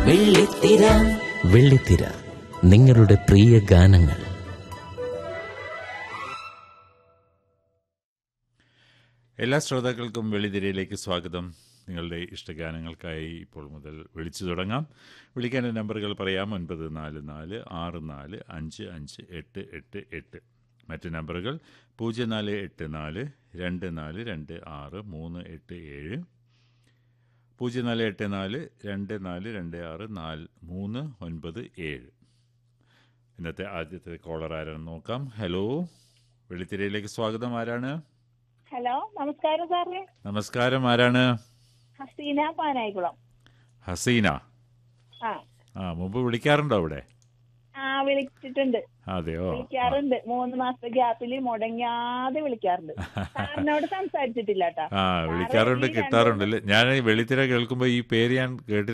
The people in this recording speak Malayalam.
വെള്ളിത്തിര വെള്ളിത്തിര നിങ്ങളുടെ പ്രിയ ഗാനങ്ങൾ എല്ലാ ശ്രോതാക്കൾക്കും വെള്ളിതിരയിലേക്ക് സ്വാഗതം നിങ്ങളുടെ ഇഷ്ടഗാനങ്ങൾക്കായി ഇപ്പോൾ മുതൽ വിളിച്ചു തുടങ്ങാം വിളിക്കേണ്ട നമ്പറുകൾ പറയാം ഒൻപത് നാല് നാല് ആറ് നാല് അഞ്ച് അഞ്ച് എട്ട് എട്ട് എട്ട് മറ്റ് നമ്പറുകൾ പൂജ്യം നാല് എട്ട് നാല് രണ്ട് നാല് രണ്ട് ആറ് മൂന്ന് എട്ട് ഏഴ് പൂജ്യം നാല് എട്ട് നാല് രണ്ട് നാല് രണ്ട് ആറ് നാല് മൂന്ന് ഒൻപത് ഏഴ് ഇന്നത്തെ ആദ്യത്തെ കോളർ ആരാണെന്ന് നോക്കാം ഹലോ വെള്ളിത്തിരയിലേക്ക് സ്വാഗതം ആരാണ് ഹലോ നമസ്കാരം സാറേ നമസ്കാരം ആരാണ് ഹസീന പാനായിക്കുളം ഹസീന ആ ആ മുമ്പ് വിളിക്കാറുണ്ടോ അവിടെ ആ വിളിച്ചിട്ടുണ്ട് അതെയോ വിളിക്കാറുണ്ട് മൂന്ന് മാസത്തെ ഗ്യാപ്പിൽ മുടങ്ങാതെ വിളിക്കാറുണ്ട് സാറിനോട് സംസാരിച്ചിട്ടില്ല കേട്ടാ ആ വിളിക്കാറുണ്ട് ഈ രണ്ട് കിട്ടാറുണ്ട് അല്ലേ ഞാൻ ഈ വെള്ളിത്തിര കേൾക്കുമ്പോൾ ഈ പേര് ഞാൻ കേട്ടി